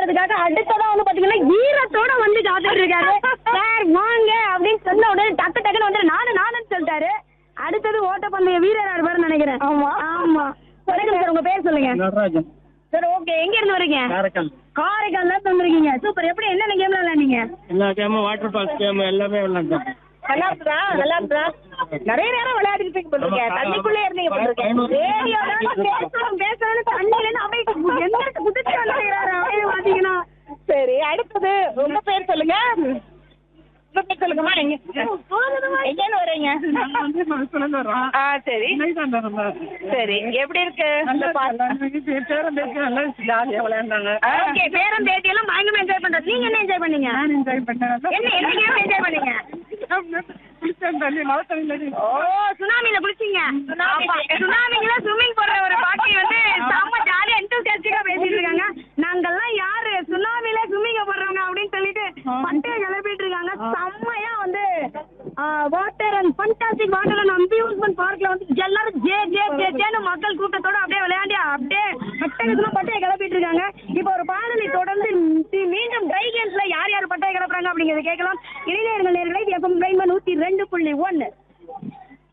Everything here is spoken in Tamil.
வாங்குறதுக்காக அடுத்ததா வந்து பாத்தீங்கன்னா ஈரத்தோட வந்து காத்துட்டு இருக்காரு சார் வாங்க அப்படின்னு சொன்ன உடனே டக்கு டக்குன்னு வந்து நானு நானுன்னு சொல்லிட்டாரு அடுத்தது ஓட்டப்பந்தய வீரரா இருப்பாருன்னு நினைக்கிறேன் ஆமா ஆமா வணக்கம் சார் உங்க பேர் சொல்லுங்க நடராஜன் சார் ஓகே எங்க இருந்து வரீங்க காரைக்கால் காரைக்கால்ல இருந்து வந்திருக்கீங்க சூப்பர் எப்படி என்னென்ன கேம்ல விளையாண்டீங்க எல்லா கேமும் வாட்டர் ஃபால்ஸ் கேம் எல்லாமே விளையாண்டோம் நல்லா இருக்குதா நல்லா இருக்குதா நிறைய நேரம் விளையாடிட்டு இருக்கீங்க போல இருக்கே. தண்ணிக்குள்ளே இருந்தீங்க போல இருக்கே. ரேடியோல பேசணும் பேசணும் தண்ணியில இருந்து அப்படியே எந்த குதிச்சு வந்துருக்கிறாரு அப்படியே பாத்தீங்கன்னா சரி அடுத்தது உங்க பேர் சொல்லுங்க உங்க பேர் சொல்லுங்கம்மா எங்க எங்கன்னு வரீங்க ஆ சரி சரி எப்படி இருக்கு இந்த பார்க் ஜாலியா விளையாண்டாங்க ஓகே பேரம் பேட்டி எல்லாம் பயங்கரமா என்ஜாய் பண்றது நீங்க என்ன என்ஜாய் பண்ணீங்க என்ஜாய் பண்ணேன் என்ன என்ன கேம் என்ஜாய் பண்ணீங்க தண்ணி மழை தண்ணி ஓ சுனாமில குளிச்சீங்க சுனாமில ஸ்விம்மிங் போடுற ஒரு பாட்டி வந்து செம்ம ஜாலியா என்தூசியாஸ்டிக்கா பேசிட்டு இருக்காங்க நாங்கெல்லாம் யாரு சுனாமில ஸ்விம்மிங் போடுறவங்க அப்படின்னு சொல்லிட்டு பட்டைய கிளப்பிட்டு இருக்காங்க செம்மையா வந்து water and fantastic water and amusement பார்க்ல வந்து எல்லாரும் ஜே ஜே ஜே ஜேன்னு மக்கள் கூட்டத்தோட அப்படியே விளையாண்டி அப்படியே அட்டகத்துல பட்டைய கிளப்பிட்டு இருக்காங்க இப்போ ஒரு பாடலை தொடர்ந்து மீ- மீண்டும் ட்ரை கேம்ஸ்ல யார் யார் பட்டைய கிளப்புறாங்க அப்படிங்கறத கேட்கலாம் இளைஞர்கள் நேர்களை எஃப்எம் நூத்தி ரெண்டு புள்ளி ஒன்னு